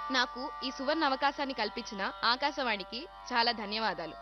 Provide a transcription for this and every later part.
నాకు ఈ సువర్ణ అవకాశాన్ని కల్పించిన ఆకాశవాణికి చాలా ధన్యవాదాలు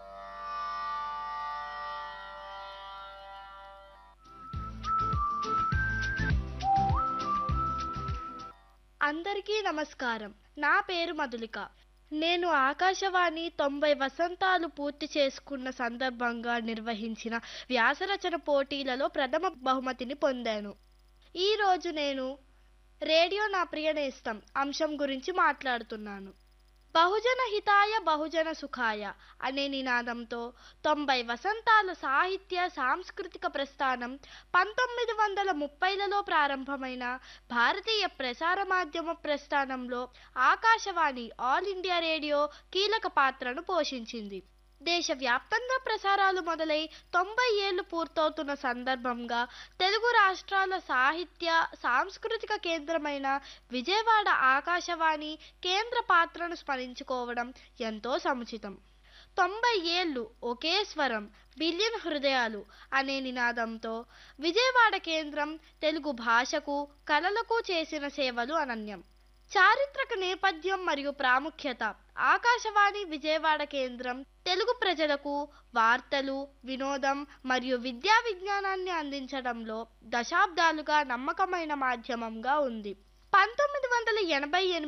అందరికీ నమస్కారం నా పేరు మధులిక నేను ఆకాశవాణి తొంభై వసంతాలు పూర్తి చేసుకున్న సందర్భంగా నిర్వహించిన వ్యాసరచన పోటీలలో ప్రథమ బహుమతిని పొందాను ఈ రోజు నేను రేడియో నా ప్రియ నేస్తం అంశం గురించి మాట్లాడుతున్నాను బహుజన హితాయ బహుజన సుఖాయ అనే నినాదంతో తొంభై వసంతాల సాహిత్య సాంస్కృతిక ప్రస్థానం పంతొమ్మిది వందల ముప్పైలలో ప్రారంభమైన భారతీయ ప్రసార మాధ్యమ ప్రస్థానంలో ఆకాశవాణి ఆల్ ఇండియా రేడియో కీలక పాత్రను పోషించింది దేశవ్యాప్తంగా ప్రసారాలు మొదలై తొంభై ఏళ్లు పూర్తవుతున్న సందర్భంగా తెలుగు రాష్ట్రాల సాహిత్య సాంస్కృతిక కేంద్రమైన విజయవాడ ఆకాశవాణి కేంద్ర పాత్రను స్మరించుకోవడం ఎంతో సముచితం తొంభై ఏళ్ళు ఒకే స్వరం బిలియన్ హృదయాలు అనే నినాదంతో విజయవాడ కేంద్రం తెలుగు భాషకు కళలకు చేసిన సేవలు అనన్యం చారిత్రక నేపథ్యం మరియు ప్రాముఖ్యత ఆకాశవాణి విజయవాడ కేంద్రం తెలుగు ప్రజలకు వార్తలు వినోదం మరియు విద్యా విజ్ఞానాన్ని అందించడంలో దశాబ్దాలుగా నమ్మకమైన మాధ్యమంగా ఉంది పంతొమ్మిది వందల ఎనభై ఎనిమిది